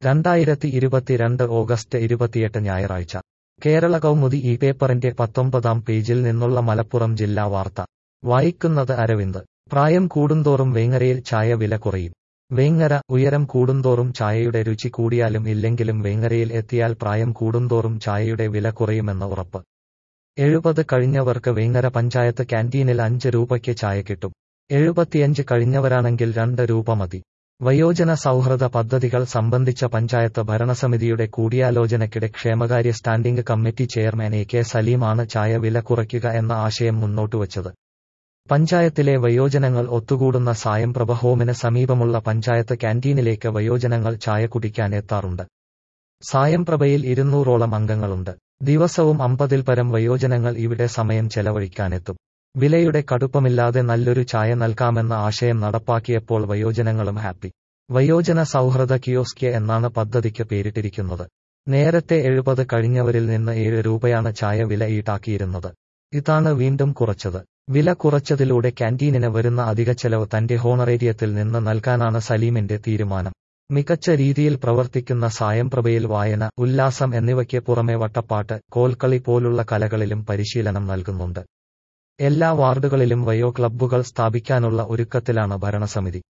രണ്ടായിരത്തി ഇരുപത്തിരണ്ട് ഓഗസ്റ്റ് ഇരുപത്തിയെട്ട് ഞായറാഴ്ച കേരള കൗമുദി ഈ പേപ്പറിന്റെ പത്തൊമ്പതാം പേജിൽ നിന്നുള്ള മലപ്പുറം ജില്ലാ വാർത്ത വായിക്കുന്നത് അരവിന്ദ് പ്രായം കൂടുന്തോറും വേങ്ങരയിൽ ചായ വില കുറയും വേങ്ങര ഉയരം കൂടുന്തോറും ചായയുടെ രുചി കൂടിയാലും ഇല്ലെങ്കിലും വേങ്ങരയിൽ എത്തിയാൽ പ്രായം കൂടുന്തോറും ചായയുടെ വില കുറയുമെന്ന് ഉറപ്പ് എഴുപത് കഴിഞ്ഞവർക്ക് വേങ്ങര പഞ്ചായത്ത് ക്യാന്റീനിൽ അഞ്ച് രൂപയ്ക്ക് ചായ കിട്ടും എഴുപത്തിയഞ്ച് കഴിഞ്ഞവരാണെങ്കിൽ രണ്ട് രൂപ മതി വയോജന സൗഹൃദ പദ്ധതികൾ സംബന്ധിച്ച പഞ്ചായത്ത് ഭരണസമിതിയുടെ കൂടിയാലോചനയ്ക്കിടെ ക്ഷേമകാര്യ standing committee chairman A K സലീമാണ് ചായ വില കുറയ്ക്കുക എന്ന ആശയം മുന്നോട്ടുവച്ചത് പഞ്ചായത്തിലെ വയോജനങ്ങൾ ഒത്തുകൂടുന്ന സായംപ്രഭ ഹോമിന് സമീപമുള്ള പഞ്ചായത്ത് ക്യാന്റീനിലേക്ക് വയോജനങ്ങൾ ചായ കുടിക്കാൻ എത്താറുണ്ട് സായംപ്രഭയിൽ ഇരുന്നൂറോളം അംഗങ്ങളുണ്ട് ദിവസവും അമ്പതിൽ പരം വയോജനങ്ങൾ ഇവിടെ സമയം ചെലവഴിക്കാനെത്തും വിലയുടെ കടുപ്പമില്ലാതെ നല്ലൊരു ചായ നൽകാമെന്ന ആശയം നടപ്പാക്കിയപ്പോൾ വയോജനങ്ങളും ഹാപ്പി വയോജന സൗഹൃദ കിയോസ്ക് എന്നാണ് പദ്ധതിക്ക് പേരിട്ടിരിക്കുന്നത് നേരത്തെ എഴുപത് കഴിഞ്ഞവരിൽ നിന്ന് ഏഴ് രൂപയാണ് ചായ വില ഈടാക്കിയിരുന്നത് ഇതാണ് വീണ്ടും കുറച്ചത് വില കുറച്ചതിലൂടെ ക്യാന്റീനിന് വരുന്ന അധിക ചെലവ് തന്റെ ഹോണറേരിയത്തിൽ നിന്ന് നൽകാനാണ് സലീമിന്റെ തീരുമാനം മികച്ച രീതിയിൽ പ്രവർത്തിക്കുന്ന സായംപ്രഭയിൽ വായന ഉല്ലാസം എന്നിവയ്ക്ക് പുറമെ വട്ടപ്പാട്ട് കോൽക്കളി പോലുള്ള കലകളിലും പരിശീലനം നൽകുന്നുണ്ട് എല്ലാ വാർഡുകളിലും വയോ ക്ലബ്ബുകൾ സ്ഥാപിക്കാനുള്ള ഒരുക്കത്തിലാണ് ഭരണസമിതി